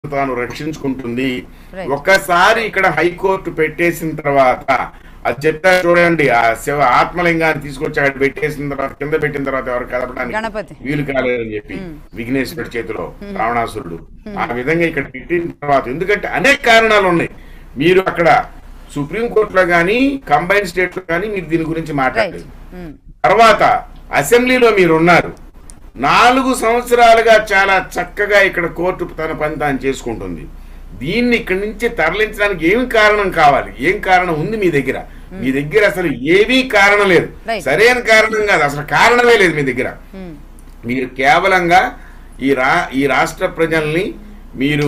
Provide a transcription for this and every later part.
తాను రక్షించుకుంటుంది Right. ఒక్కసారి ఇక్కడ హైకోర్టు పెట్టేసిన తర్వాత అది చెప్పారు చూడండి ఆ శివ ఆత్మలింగాన్ని తీసుకొచ్చి అక్కడ పెట్టేసిన తర్వాత కింద పెట్టిన తర్వాత ఎవరు కదపడానికి గణపతి. వీలు కాలేదని చెప్పి విఘ్నేశ్వరుడి చేతిలో రావణాసురుడు ఆ విధంగా ఇక్కడ పెట్టిన తర్వాత ఎందుకంటే అనేక కారణాలు ఉన్నాయి మీరు అక్కడ సుప్రీం కోర్టులో కానీ కంబైన్ స్టేట్ లో కానీ మీరు దీని గురించి రైట్ మాట్లాడలేదు తర్వాత అసెంబ్లీలో మీరు ఉన్నారు నాలుగు సంవత్సరాలుగా చాలా చక్కగా ఇక్కడ కోర్టు తన పని తాను చేసుకుంటుంది దీన్ని ఇక్కడి నుంచి తరలించడానికి ఏమి కారణం కావాలి ఏం కారణం ఉంది మీ దగ్గర మీ దగ్గర అసలు ఏమీ కారణం లేదు Right. సరైన కారణం కాదు అసలు కారణమే లేదు మీ దగ్గర మీరు కేవలంగా ఈ రా ఈ రాష్ట్ర ప్రజల్ని మీరు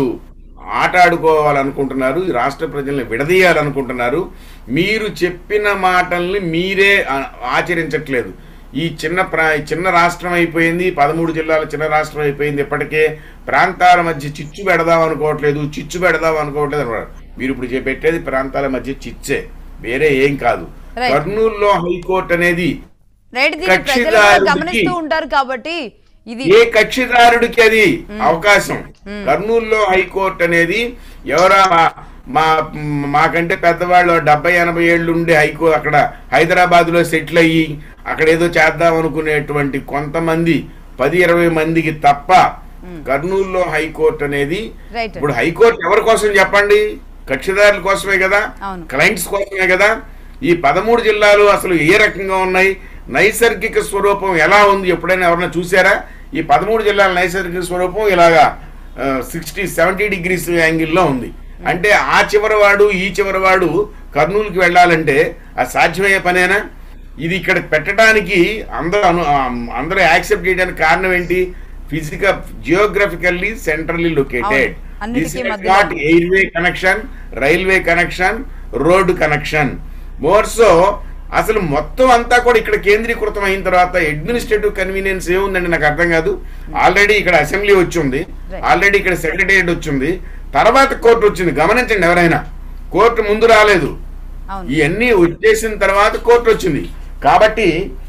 ఆటాడుకోవాలనుకుంటున్నారు ఈ రాష్ట్ర ప్రజల్ని విడదీయాలనుకుంటున్నారు మీరు చెప్పిన మాటల్ని మీరే ఆ- ఆచరించట్లేదు ఈ చిన్న ప్రా ఈ చిన్న రాష్ట్రం అయిపోయింది పదమూడు జిల్లాల చిన్న రాష్ట్రం అయిపోయింది ఇప్పటికే ప్రాంతాల మధ్య చిచ్చు పెడదాం అనుకోవట్లేదు చిచ్చు పెడదాం అనుకోవట్లేదు అన్నారు మీరు ఇప్పుడు చే- పెట్టేది ప్రాంతాల మధ్య చిచ్చే వేరే ఏం కాదు Right. కర్నూలులో హైకోర్టు అనేది రైట్ దీన్ని ప్రజలు కూడా కక్షిదారుడికి- గమనిస్తూ ఉంటారు కాబట్టి ఇది ఏ కక్షిదారుడికి అది అవకాశం కర్నూలులో హైకోర్టు అనేది ఎవరా మా- మా మాకంటే పెద్దవాళ్ళు డెబ్బై ఎనభై ఏళ్ళు ఉండి హైకో అక్కడ హైదరాబాద్ లో సెటిల్ అయ్యి అక్కడ ఏదో చేద్దాం అనుకునేటువంటి కొంతమంది పది ఇరవై మందికి తప్ప కర్నూలులో హైకోర్టు అనేది Right. ఇప్పుడు హైకోర్టు ఎవరి కోసం చెప్పండి కక్షిదారుల కోసమే కదా అవును. క్లయింట్స్ కోసమే కదా ఈ పదమూడు జిల్లాలు అసలు ఏ రకంగా ఉన్నాయి నైసర్గిక స్వరూపం ఎలా ఉంది ఎప్పుడైనా ఎవరైనా చూసారా ఈ పదమూడు జిల్లాల నైసర్గిక స్వరూపం ఇలాగా సిక్స్టీ సెవెంటీ డిగ్రీస్ యాంగిల్లో ఉంది అంటే ఆ చివరి వాడు ఈ చివరి వాడు కర్నూలుకి వెళ్ళాలంటే అది సాధ్యమయ్యే పనేనా ఇది ఇక్కడ పెట్టడానికి అందరూ అను ఆ, అందరూ యాక్సెప్ట్ చేయడానికి కారణం ఏంటి ఫిజికల్ జియోగ్రఫికల్లీ సెంట్రల్లీ లొకేటెడ్ అవును. అన్నిటికీ దిస్ మధ్యలో not airway connection railway connection road connection more so అసలు మొత్తం అంతా కూడా ఇక్కడ కేంద్రీకృతం అయిన తర్వాత అడ్మినిస్ట్రేటివ్ కన్వీనియన్స్ ఏముందండి నాకు అర్థం కాదు ఆల్రెడీ ఇక్కడ అసెంబ్లీ వచ్చింది Right. ఆల్రెడీ ఇక్కడ సెక్రటేరియట్ వచ్చింది తర్వాత కోర్టు వచ్చింది గమనించండి ఎవరైనా కోర్టు ముందు రాలేదు అవును ఇవన్నీ వచ్చేసిన తర్వాత కోర్టు వచ్చింది కాబట్టి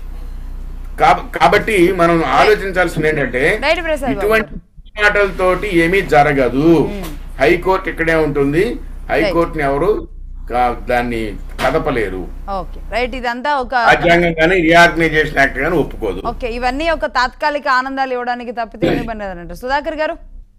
కాబ- కాబట్టి మనం ఆలోచించాల్సింది ఏంటంటే రైట్ ప్రసాద్ బాబు ఇటువంటి మాటలతోటి ఏమీ జరగదు హైకోర్టు ఇక్కడే ఉంటుంది హైకోర్టుని ఎవరు కా- దాన్ని కదపలేరు ఓకే రైట్ ఇదంతా ఒక రాజ్యాంగం కానీ రీఆర్గనైజేషన్ యాక్ట్ కానీ ఒప్పుకోదు ఓకే ఇవన్నీ ఒక తాత్కాలిక ఆనందాలు ఇవ్వడానికి తప్పితే ఏమీ పని లేదంటారు సుధాకర్ గారు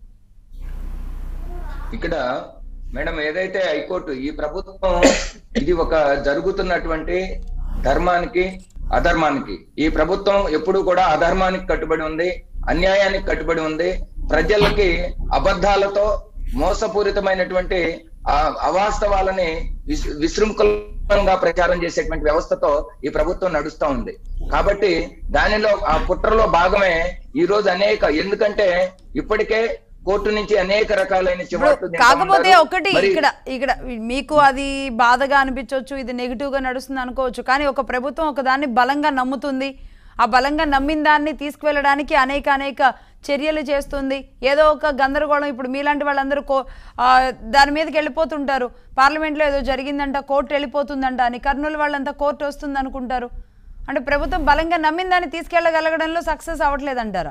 ఇక్కడ మేడం ఏదైతే హైకోర్టు ఈ ప్రభుత్వం ఇది ఒక జరుగుతున్నటువంటి ధర్మానికి అధర్మానికి ఈ ప్రభుత్వం ఎప్పుడు కూడా అధర్మానికి కట్టుబడి ఉంది అన్యాయానికి కట్టుబడి ఉంది ప్రజలకి అబద్ధాలతో మోసపూరితమైనటువంటి ఆ అవాస్తవాలని విశ్- విశృంఖలంగా ప్రచారం చేసేటువంటి వ్యవస్థతో ఈ ప్రభుత్వం నడుస్తా ఉంది కాబట్టి దానిలో ఆ కుట్రలో భాగమే ఈ రోజు అనేక ఎందుకంటే ఇప్పటికే కోర్టు నుంచి అనేక రకాలైన ఇప్పుడు చివాట్లు తింటా కాకపోతే ఉన్నారు. ఒకటి మరి ఇక్కడ ఇక్కడ మీకు అది బాధగా అనిపించవచ్చు ఇది నెగిటివ్ గా నడుస్తుంది అనుకోవచ్చు కానీ ఒక ప్రభుత్వం ఒక దాన్ని బలంగా నమ్ముతుంది ఆ బలంగా నమ్మిన దాన్ని తీసుకువెళ్ళడానికి అనేక అనేక చర్యలు చేస్తుంది ఏదో ఒక గందరగోళం ఇప్పుడు మీలాంటి వాళ్ళందరూ కో ఆ, దాని మీదకి వెళ్ళిపోతుంటారు పార్లమెంట్లో ఏదో జరిగిందంట కోర్టు వెళ్ళిపోతుందంట అని కర్నూలు వాళ్ళంతా కోర్టు వస్తుంది అనుకుంటారు అంటే ప్రభుత్వం బలంగా నమ్మిన దాన్ని తీసుకెళ్ళగలగడంలో సక్సెస్ అవ్వట్లేదంటారా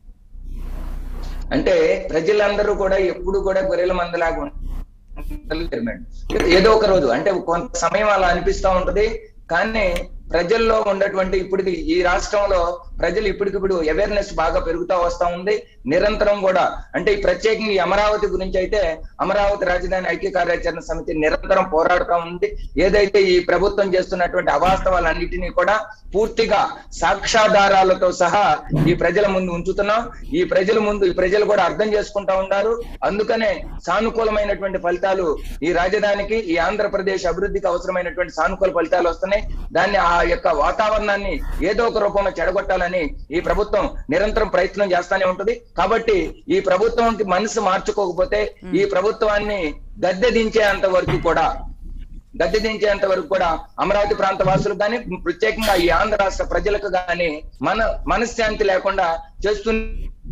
అంటే ప్రజలందరూ కూడా ఎప్పుడు కూడా గొర్రెల మందలాగా ఉండలేరు మేడం. ఏదో ఒక రోజు అంటే కొంత సమయం అలా అనిపిస్తా ఉంటది కానీ ప్రజల్లో ఉన్నటువంటి ఇప్పుడు ఈ రాష్ట్రంలో ప్రజలు ఇప్పటికిప్పుడు అవేర్నెస్ బాగా పెరుగుతా వస్తా ఉంది నిరంతరం కూడా అంటే ఈ ప్రత్యేకంగా ఈ అమరావతి గురించి అయితే అమరావతి రాజధాని ఐక్య కార్యాచరణ సమితి నిరంతరం పోరాడుతా ఉంది ఏదైతే ఈ ప్రభుత్వం చేస్తున్నటువంటి అవాస్తవాలన్నిటినీ కూడా పూర్తిగా సాక్ష్యాధారాలతో సహా ఈ ప్రజల ముందు ఉంచుతున్నాం ఈ ప్రజల ముందు ఈ ప్రజలు కూడా అర్థం చేసుకుంటా ఉన్నారు అందుకనే సానుకూలమైనటువంటి ఫలితాలు ఈ రాజధానికి ఈ ఆంధ్రప్రదేశ్ అభివృద్ధికి అవసరమైనటువంటి సానుకూల ఫలితాలు వస్తున్నాయి దాన్ని ఆ యొక్క వాతావరణాన్ని ఏదో ఒక రూపంలో చెడగొట్టాలని ఈ ప్రభుత్వం నిరంతరం ప్రయత్నం చేస్తానే ఉంటది కాబట్టి ఈ ప్రభుత్వానికి మనసు మార్చుకోకపోతే ఈ ప్రభుత్వాన్ని గద్దె దించేంత వరకు కూడా గద్దె దించేంత వరకు కూడా అమరావతి ప్రాంత వాసులకు కానీ ప్రత్యేకంగా ఈ ఆంధ్ర రాష్ట్ర ప్రజలకు కానీ మన మనశ్శాంతి లేకుండా చేస్తున్న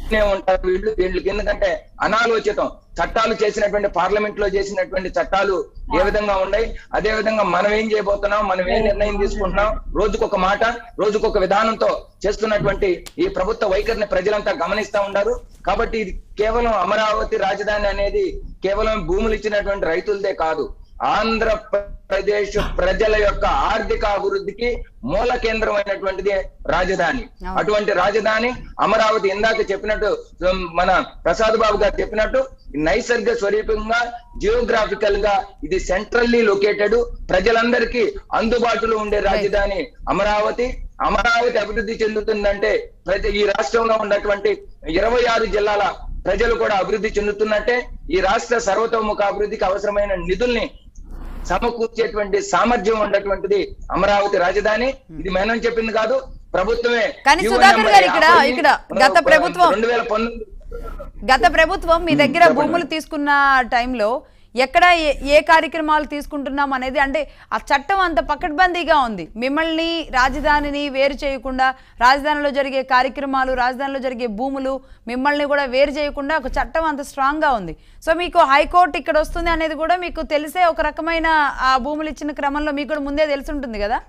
నే ఉంటారు వీళ్ళు వీళ్ళకి ఎందుకంటే అనాలోచితం చట్టాలు చేసినటువంటి పార్లమెంట్ లో చేసినటువంటి చట్టాలు ఏ విధంగా ఉన్నాయి అదే విధంగా మనం ఏం చేయబోతున్నాం మనం ఏం నిర్ణయం తీసుకుంటున్నాం రోజుకొక మాట రోజుకొక విధానంతో చేస్తున్నటువంటి ఈ ప్రభుత్వ వైఖరిని ప్రజలంతా గమనిస్తా ఉన్నారు కాబట్టి ఇది కేవలం అమరావతి రాజధాని అనేది కేవలం భూములు ఇచ్చినటువంటి రైతులదే కాదు ఆంధ్రప్రదేశ్ ప్రజల యొక్క ఆర్థిక అభివృద్ధికి మూల కేంద్రమైనటువంటిది రాజధాని అవును. అటువంటి రాజధాని అమరావతి ఇందాక చెప్పినట్టు ఉమ్, మన ప్రసాద్ బాబు గారు చెప్పినట్టు నైసర్గ స్వరూపంగా జియోగ్రాఫికల్ గా ఇది సెంట్రల్లీ లొకేటెడ్ ప్రజలందరికీ అందుబాటులో ఉండే రాజధాని అమరావతి అమరావతి అభివృద్ధి చెందుతుందంటే ప్రతి ఈ రాష్ట్రంలో ఉన్నటువంటి ఇరవై ఆరు జిల్లాల ప్రజలు కూడా అభివృద్ధి చెందుతున్నట్టే ఈ రాష్ట్ర సర్వతోముఖ అభివృద్ధికి అవసరమైన నిధుల్ని సమకూర్చేటువంటి సామర్థ్యం ఉన్నటువంటిది అమరావతి రాజధాని ఇది మేనం చెప్పింది కాదు ప్రభుత్వమే కానీ జీవో సుధాకర్ నెంబర్ గారు ఇక్కడ- యాభై ఇక్కడ గత ప్రభుత్వం- రెండు వేల పంతొమ్మిది గత ప్రభుత్వం మీ దగ్గర చెప్పండి. భూములు తీసుకున్న టైంలో ఎక్కడ ఏ- ఏ కార్యక్రమాలు తీసుకుంటున్నాం అనేది అంటే ఆ చట్టం అంత పకడ్బందీగా ఉంది మిమ్మల్ని రాజధానిని వేరు చేయకుండా రాజధానిలో జరిగే కార్యక్రమాలు రాజధానిలో జరిగే భూములు మిమ్మల్ని కూడా వేరు చేయకుండా ఒక చట్టం అంత స్ట్రాంగ్ గా ఉంది సో మీకు హైకోర్టు ఇక్కడ వస్తుంది అనేది కూడా మీకు తెలిసే ఒక రకమైన ఆ భూములు ఇచ్చిన క్రమంలో మీకు కూడా ముందే తెలిసి ఉంటుంది కదా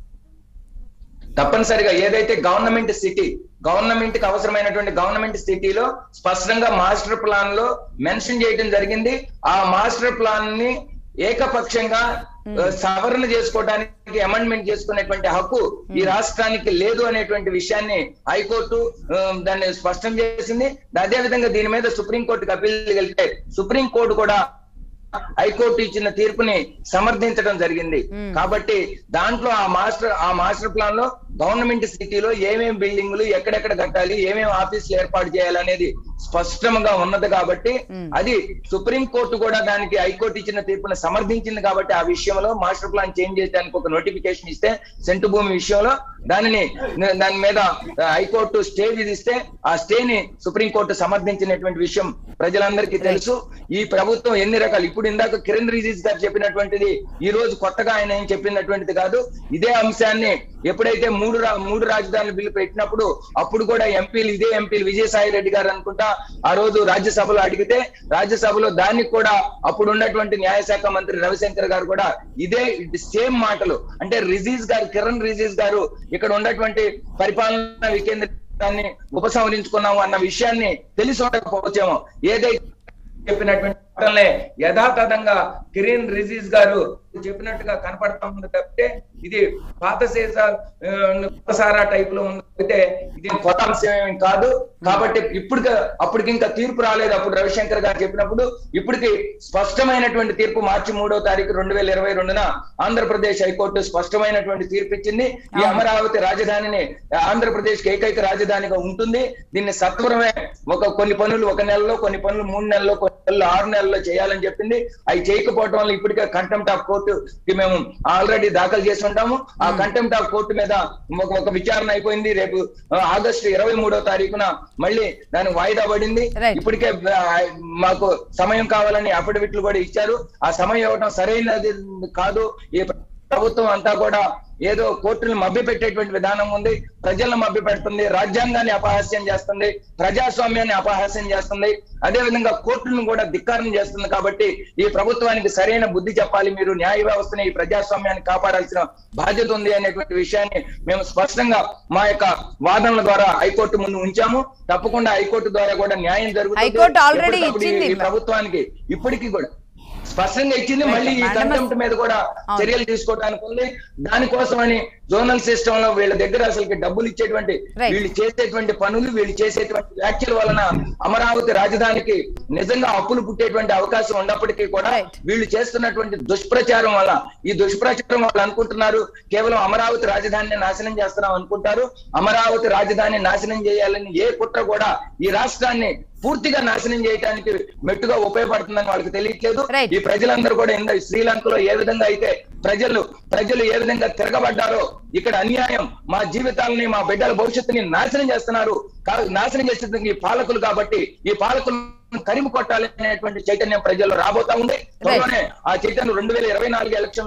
తప్పనిసరిగా ఏదైతే గవర్నమెంట్ సిటీ గవర్నమెంట్ కి అవసరమైనటువంటి గవర్నమెంట్ సిటీలో స్పష్టంగా మాస్టర్ ప్లాన్ లో మెన్షన్ చేయడం జరిగింది ఆ మాస్టర్ ప్లాన్ ని ఏకపక్షంగా ఆ, సవరణ చేసుకోవడానికి అమెండ్మెంట్ చేసుకునేటువంటి హక్కు ఈ రాష్ట్రానికి లేదు అనేటువంటి విషయాన్ని హైకోర్టు ఆ, దాన్ని స్పష్టం చేసింది అదే విధంగా దీని మీద సుప్రీంకోర్టుకి అప్పీల్ వెళ్తే సుప్రీంకోర్టు కూడా హైకోర్టు ఇచ్చిన తీర్పుని సమర్థించడం జరిగింది కాబట్టి దాంట్లో ఆ మాస్టర్ ఆ మాస్టర్ ప్లాన్ లో గవర్నమెంట్ సిటీలో ఏమేం బిల్డింగులు ఎక్కడెక్కడ కట్టాలి ఏమేం ఆఫీసులు ఏర్పాటు చేయాలనేది స్పష్టంగా ఉన్నది కాబట్టి అది సుప్రీం కోర్టు కూడా దానికి హైకోర్టు ఇచ్చిన తీర్పును సమర్థించింది కాబట్టి ఆ విషయంలో మాస్టర్ ప్లాన్ చేంజ్ చేయడానికి ఒక నోటిఫికేషన్ ఇస్తే సెంటు భూమి విషయంలో దానిని దాని మీద హైకోర్టు స్టే విధిస్తే ఆ స్టేని సుప్రీం కోర్టు సమర్థించినటువంటి విషయం ప్రజలందరికీ తెలుసు ఈ ప్రభుత్వం ఎన్ని రకాలు ఇప్పుడు ఇందాక కిరణ్ రిజిజ్ గారు చెప్పినటువంటిది ఈ రోజు కొత్తగా ఆయన ఏం చెప్పినటువంటిది కాదు ఇదే అంశాన్ని ఎప్పుడైతే మూడు రా- మూడు రాజధానుల బిల్లు పెట్టినప్పుడు అప్పుడు కూడా ఎంపీలు ఇదే ఎంపీలు విజయసాయి రెడ్డి గారు అనుకుంటా ఆ రోజు రాజ్యసభలో అడిగితే రాజ్యసభలో దానికి కూడా అప్పుడు ఉన్నటువంటి న్యాయశాఖ మంత్రి రవిశంకర్ గారు కూడా ఇదే సేమ్ మాటలు అంటే రిజీజ్ గారు కిరణ్ రిజీజ్ గారు ఇక్కడ ఉన్నటువంటి పరిపాలన వికేంద్రాన్ని ఉపసంహరించుకున్నాము అన్న విషయాన్ని తెలిసి ఉండకపోవచ్చేమో ఏదైతే చెప్పినటువంటి మాటలనే యథాతథంగా కిరీన్ రిజీజ్ గారు చెప్పినట్టుగా కనపడతా ఉంది తప్పితే ఇది పాత సీసా ఆ, కొత్త సారా టైప్ లో ఉంది తప్పితే ఇది కొత్త అంశం ఏమీ కాదు కాబట్టి ఇప్పుడు అప్పటికి ఇంకా తీర్పు రాలేదు అప్పుడు రవిశంకర్ గారు చెప్పినప్పుడు ఇప్పటికి స్పష్టమైనటువంటి తీర్పు మార్చి మూడో తారీఖు రెండు వేల ఇరవై రెండున ఆంధ్రప్రదేశ్ హైకోర్టు స్పష్టమైనటువంటి తీర్పు ఇచ్చింది ఈ అమరావతి రాజధానిని ఆంధ్రప్రదేశ్ కి ఏకైక రాజధానిగా ఉంటుంది దీన్ని సత్వరమే ఒక కొన్ని పనులు ఒక నెలలో కొన్ని పనులు మూడు నెలల్లో కొన్ని నెలలు ఆరు నెలల్లో చేయాలని చెప్పింది అవి చేయకపోవడం వల్ల ఇప్పటికే కంటెంప్ట్ ఆఫ్ కోర్టు కి మేము ఆల్రెడీ దాఖలు చేసి ఉంటాము ఆ కంటెంప్ట్ ఆఫ్ కోర్టు మీద ఒక ఒక విచారణ అయిపోయింది రేపు ఆ, ఆగస్టు ఇరవై మూడో తారీఖున మళ్ళీ దానికి వాయిదా పడింది Right. ఇప్పటికే ఆ, మాకు సమయం కావాలని అఫిడవిట్లు కూడా ఇచ్చారు ఆ సమయం ఇవ్వడం సరైనది కాదు ఈ ప్రభుత్వం అంతా కూడా ఏదో కోర్టును మభ్య పెట్టేటువంటి విధానం ఉంది ప్రజలను మభ్య పెడుతుంది రాజ్యాంగాన్ని అపహాస్యం చేస్తుంది ప్రజాస్వామ్యాన్ని అపహాస్యం చేస్తుంది అదే విధంగా కోర్టులను కూడా ధిక్కారం చేస్తుంది కాబట్టి ఈ ప్రభుత్వానికి సరైన బుద్ధి చెప్పాలి మీరు న్యాయ వ్యవస్థని ఈ ప్రజాస్వామ్యాన్ని కాపాడాల్సిన బాధ్యత ఉంది అనేటువంటి విషయాన్ని మేము స్పష్టంగా మా యొక్క వాదనల ద్వారా హైకోర్టు ముందు ఉంచాము తప్పకుండా హైకోర్టు ద్వారా కూడా న్యాయం జరుగుతుంది హైకోర్టు already ఎప్పటికప్పుడు ఈ- ఇచ్చింది. ఈ ప్రభుత్వానికి ఇప్పటికీ కూడా స్పష్టంగా ఇచ్చింది మళ్ళీ ఈ Madam- కంటెంప్ట్ మీద కూడా అవును. చర్యలు తీసుకోవడానికి ఉంది దానికోసమని జోనల్ సిస్టమ్ లో వీళ్ళ దగ్గర అసలు డబ్బులు ఇచ్చేటువంటి Right. వీళ్ళు చేసేటువంటి పనులు వీళ్ళు చేసేటువంటి వ్యాఖ్యల వలన అమరావతి రాజధానికి నిజంగా అప్పులు పుట్టేటువంటి అవకాశం ఉన్నప్పటికీ కూడా Right. వీళ్ళు చేస్తున్నటువంటి దుష్ప్రచారం వల్ల ఈ దుష్ప్రచారం వాళ్ళు అనుకుంటున్నారు కేవలం అమరావతి రాజధానిని నాశనం చేస్తున్నాం అనుకుంటారు అమరావతి రాజధాని నాశనం చేయాలని ఏ కుట్ర కూడా ఈ రాష్ట్రాన్ని పూర్తిగా నాశనం చేయడానికి మెట్టుగా ఉపయోగపడుతుందని వాళ్ళకి తెలియట్లేదు Right. ఈ ప్రజలందరూ కూడా ఇంద శ్రీలంకలో ఏ విధంగా అయితే ప్రజలు ప్రజలు ఏ విధంగా తిరగబడ్డారో ఇక్కడ అన్యాయం మా జీవితాలని మా బిడ్డల భవిష్యత్తుని నాశనం చేస్తున్నారు కా- నాశనం చేస్తుంది ఈ పాలకులు కాబట్టి ఈ పాలకులు కరిమి కొట్టాలి అనేటువంటి చైతన్యం ప్రజల్లో రాబోతా ఉంది త్వరలోనే ఆ చైతన్యం రెండు వేల ఇరవై నాలుగు ఎలక్షన్ లో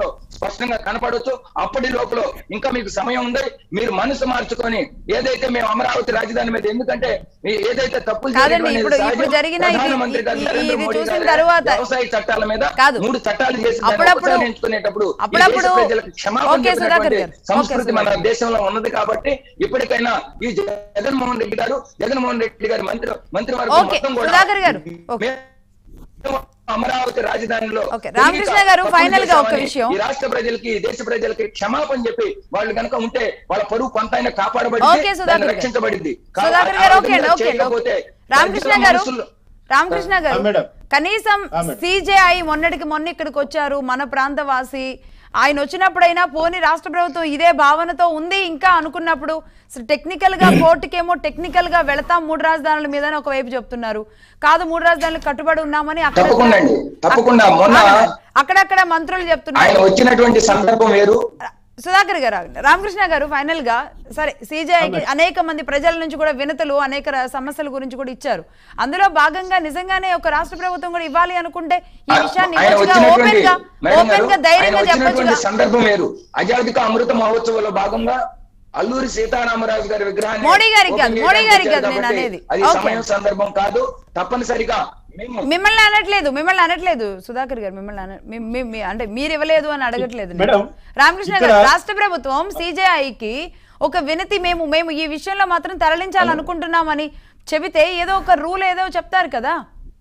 స్పష్టంగా కనపడవచ్చు అప్పటి లోపల ఇంకా మీకు సమయం ఉంది మీరు మనసు మార్చుకొని ఏదైతే మేము అమరావతి రాజధాని మీద ఎందుకంటే మీ ఏదైతే తప్పులు కాదండి, జరిగాయో అనేది ఇప్పుడు- సహజం. ఇప్పుడు జరిగిన ఇది- ప్రధానమంత్రి గారు ఇది- నరేంద్ర ఇది మోడీ చూసిన గారు తర్వాత- వ్యవసాయ చట్టాల మీద కాదు. మూడు చట్టాలు చేసి దాన్ని అప్పుడప్పుడు- ఒకసారి ఎంచుకునేటప్పుడు ఈ అప్పుడప్పుడు- దేశ ప్రజలకు క్షమాపణ ఓకే, సుధాకర్ చెప్పినటువంటి గారు. ఓకే, సంస్కృతి మన సుధాకర్. దేశంలో ఉన్నది కాబట్టి ఇప్పటికైనా ఈ జగన్మోహన్ రెడ్డి గారు జగన్మోహన్ రెడ్డి గారి మంత్రి మంత్రివర్గం ఓకే, మొత్తం కూడా సుధాకర్ గారు. ఓకే. మేము అమరావతి రాజధానిలో ఓకే, రామకృష్ణ గారు, తప్పులు ఫైనల్ గా ఒక్క చేశామని విషయం. ఈ రాష్ట్ర ప్రజలకి ఈ దేశ ప్రజలకి క్షమాపణ చెప్పి వాళ్ళు కనుక ఉంటే వాళ్ళ పరువు కొంత అయినా ఓకే, కాపాడబడింది సుధాకర్ దాన్ని గారు. రక్షించబడింది కా- సుధాకర్ ఆ గారు ఓకే అండి విధంగా ఓకే అండి, చేయకపోతే ఓకే రామకృష్ణ ప్రజల గారు మనసుల్లో- రామకృష్ణ ఆ, గారు మేడం. కనీసం ఆ, మేడం. సిజేఐ మొన్నటికి మొన్న ఇక్కడికి వచ్చారు మన ప్రాంతవాసి ఆయన వచ్చినప్పుడైనా పోని రాష్ట్ర ప్రభుత్వం ఇదే భావనతో ఉంది ఇంకా అనుకున్నప్పుడు టెక్నికల్ గా కోర్టుకేమో టెక్నికల్ గా వెళతాం మూడు రాజధానుల మీద ఒకవైపు చెప్తున్నారు కాదు మూడు రాజధానులు కట్టుబడి ఉన్నామని అక్కడ తప్పకుండా అండి. తప్పకుండా. మొన్న- అక్కడక్కడ మంత్రులు ఆయన చెప్తున్నారు వచ్చినటువంటి సందర్భం వేరు సుధాకర్ గారు రామకృష్ణ గారు ఫైనల్ గా సరే సిజేఐకి అనేక మంది ప్రజల నుంచి కూడా వినతులు అనేక ర- సమస్యల గురించి కూడా ఇచ్చారు అందులో భాగంగా నిజంగానే ఒక రాష్ట్ర ప్రభుత్వం కూడా ఇవ్వాలి అనుకుంటే ఈ విషయాన్ని ఆయన ఇవ్వచ్చుగా వచ్చినటువంటి ఓపెన్ గా మేడం ఓపెన్ గారు, గా ఆయన ధైర్యంగా వచ్చినటువంటి చెప్పొచ్చుగా సందర్భం వేరు అజాదిక అమృత మహోత్సవంలో భాగంగా అల్లూరి సీతారామరాజు గారి విగ్రహాన్ని మోడీ గారికి కాదు, ఓపెన్ మోడీ చేయడానికి గారికి వచ్చారు కాదు నేను కాబట్టి అనేది. అది ఓకే. సమయం సందర్భం కాదు తప్పనిసరిగా మేము మిమ్మల్ని అనట్లేదు మిమ్మల్ని అనట్లేదు సుధాకర్ గారు మిమ్మల్ని అన మీ- మీ- మీ- అంటే మీరు ఇవ్వలేదు అని అడగట్లేదు నేను. మేడం, రామకృష్ణ ఇక్కడ- గారు రాష్ట్ర ప్రభుత్వం సిజేఐకి ఒక వినతి మేము మేము ఈ విషయంలో మాత్రం తరలించాలనుకుంటున్నామని చెబితే ఏదో ఒక రూల్ ఏదో చెప్తారు కదా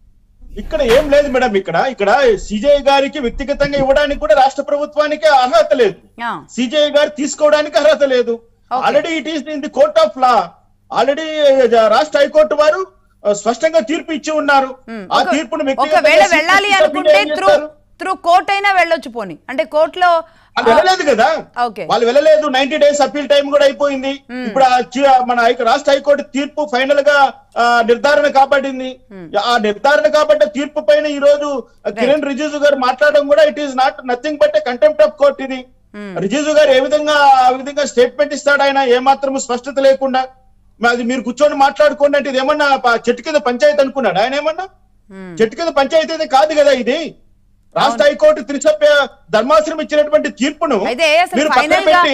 ఇక్కడ ఏం లేదు మేడం ఇక్కడ ఇక్కడ సిజే గారికి వ్యక్తిగతంగా ఇవ్వడానికి కూడా రాష్ట్ర ప్రభుత్వానికి అర్హత లేదు ఆ. సిజే గారు తీసుకోవడానికి అర్హత లేదు Okay. Already it is in the court of law already రాష్ట్ర హైకోర్టు వారు ఆ, స్పష్టంగా తీర్పు ఇచ్చి ఉన్నారు ఉమ్, ఆ ఒక- తీర్పును ఒకవేళ వ్యక్తిగతంగా వెళ్ళాలి CJI అనుకుంటే ఏం త్రూ చేస్తారు? త్రూ కోర్ట్ అయినా వెళ్ళొచ్చు పోని అంటే కోర్టులో వాళ్ళు వెళ్ళలేదు కదా ఓకే. వాళ్ళు వెళ్ళలేదు నైన్టీ డేస్ అప్పీల్ టైం కూడా అయిపోయింది ఇప్పుడు ఆ చి- మన హై- రాష్ట్ర హైకోర్టు తీర్పు ఫైనల్ గా ఆ, నిర్ధారణ కాబట్టింది ఆ నిర్ధారణ కాబట్టి తీర్పు పైన ఈ రోజు కిరణ్ రిజిజు గారు మాట్లాడడం కూడా it is not nothing but contempt of court ఇది రిజిజు గారు ఏ విధంగా ఆ విధంగా స్టేట్మెంట్ ఇస్తాడు ఆయన ఏ మాత్రం స్పష్టత లేకుండా మరి అది మీరు కూర్చొని మాట్లాడుకోండి అంటే ఇది ఏమన్నా ప- చెట్టు కింద పంచాయతీ అనుకున్నాడు ఆయన ఏమన్నా ఉమ్. చెట్టు కింద పంచాయతీ అయితే కాదు కదా ఇది రాష్ట్ర హైకోర్టు త్రిసభ్య ధర్మాసనం ఇచ్చినటువంటి తీర్పును అయితే అసలు మీరు పక్కన final గా- పెట్టి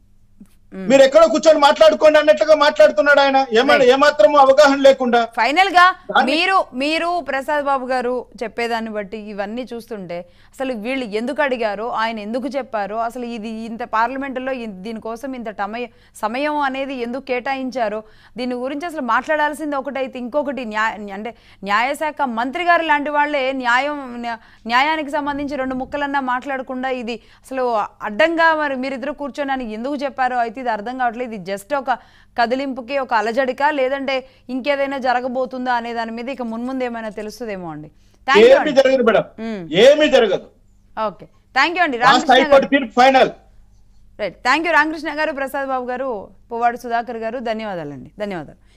మీరు ఎక్కడో కూర్చొని మాట్లాడుకోండి అన్నట్లుగా మాట్లాడుతున్నాడు ఆయన ఏమన్నా ఏమాత్రం అవగాహన లేకుండా ఫైనల్ గా దాన్ని- మీరు మీరు ప్రసాద్ బాబు గారు చెప్పేదాన్ని బట్టి ఇవన్నీ చూస్తుంటే అసలు వీళ్ళు ఎందుకు అడిగారో ఆయన ఎందుకు చెప్పారో అసలు ఇది ఇంత పార్లమెంటులో ఇన్- దీనికోసం ఇంత టమయ సమయం అనేది ఎందుకు కేటాయించారో దీని గురించి అసలు మాట్లాడాల్సింది ఒకటైతే ఇంకొకటి న్యాయ అంటే న్యాయశాఖ మంత్రి గారు లాంటి వాళ్ళే న్యాయం న్యా- న్యాయానికి సంబంధించి రెండు ముక్కలన్నా మాట్లాడకుండా ఇది అసలు అడ్డంగా మరి మీరిద్దరు కూర్చొని అని ఎందుకు చెప్పారో అయితే ఇది అర్థం కావట్లేదు ఇది జస్ట్ ఒక కదిలింపుకి ఒక అలజడిక లేదంటే ఇంకేదైనా జరగబోతుందా అనే దాని మీద ఇక మున్ముందు ఏమైనా తెలుస్తుందేమో అండి థ్యాంక్ యూ ఏమీ జరగదు మేడం మ్మ్. ఏమీ జరగదు ఓకే థ్యాంక్ యూ అండి రాష్ట్ర రామకృష్ణ హైకోర్టు గారు తీర్పు final right thank you Ramakrishna గారు ప్రసాద్ బాబు గారు పువ్వాడు సుధాకర్ గారు ధన్యవాదాలండి ధన్యవాదాలు